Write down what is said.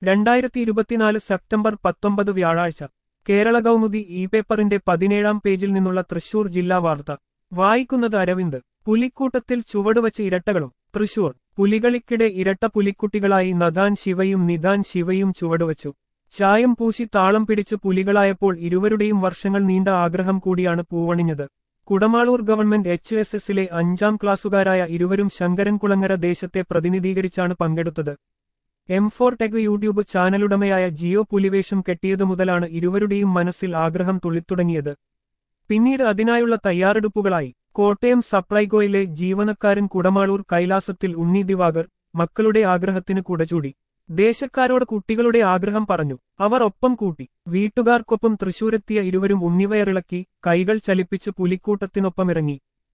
രണ്ടായിരത്തി ഇരുപത്തിനാല് സെപ്റ്റംബർ പത്തൊമ്പത് വ്യാഴാഴ്ച കേരള കൗമുദി ഇ പേപ്പറിന്റെ പതിനേഴാം പേജിൽ നിന്നുള്ള തൃശൂർ ജില്ലാ വാർത്ത വായിക്കുന്നത് അരവിന്ദ് പുലിക്കൂട്ടത്തിൽ ചുവടുവച്ച് ഇരട്ടകളും തൃശൂർ പുലികളിക്കിടെ ഇരട്ട പുലിക്കുട്ടികളായി നദാൻ ശിവയും നിദാൻ ശിവയും ചുവടുവച്ചു ചായം പൂശി താളം പിടിച്ച് പുലികളായപ്പോൾ ഇരുവരുടെയും വർഷങ്ങൾ നീണ്ട ആഗ്രഹം കൂടിയാണ് പൂവണിഞ്ഞത് കുടമാളൂർ ഗവൺമെന്റ് എച്ച് എസ് എസിലെ അഞ്ചാം ക്ലാസ്സുകാരായ ഇരുവരും ശങ്കരൻകുളങ്ങര ദേശത്തെ പ്രതിനിധീകരിച്ചാണ് പങ്കെടുത്തത് എം ഫോർ ടെക് യൂട്യൂബ് ചാനലുടമയായ ജിയോ പുലിവേഷം കെട്ടിയതു മുതലാണ് ഇരുവരുടെയും മനസ്സിൽ ആഗ്രഹം തുള്ളിത്തുടങ്ങിയത് പിന്നീട് അതിനായുള്ള തയ്യാറെടുപ്പുകളായി കോട്ടയം സപ്ലൈകോയിലെ ജീവനക്കാരൻ കുടമാളൂർ കൈലാസത്തിൽ ഉണ്ണി ദിവാകർ മക്കളുടെ ആഗ്രഹത്തിന് കുടചൂടി ദേശക്കാരോട് കുട്ടികളുടെ ആഗ്രഹം പറഞ്ഞു അവർ ഒപ്പം കൂട്ടി വീട്ടുകാർക്കൊപ്പം തൃശൂരെത്തിയ ഇരുവരും ഉണ്ണിവയറിളക്കി കൈകൾ ചലിപ്പിച്ച് പുലിക്കൂട്ടത്തിനൊപ്പമിറങ്ങി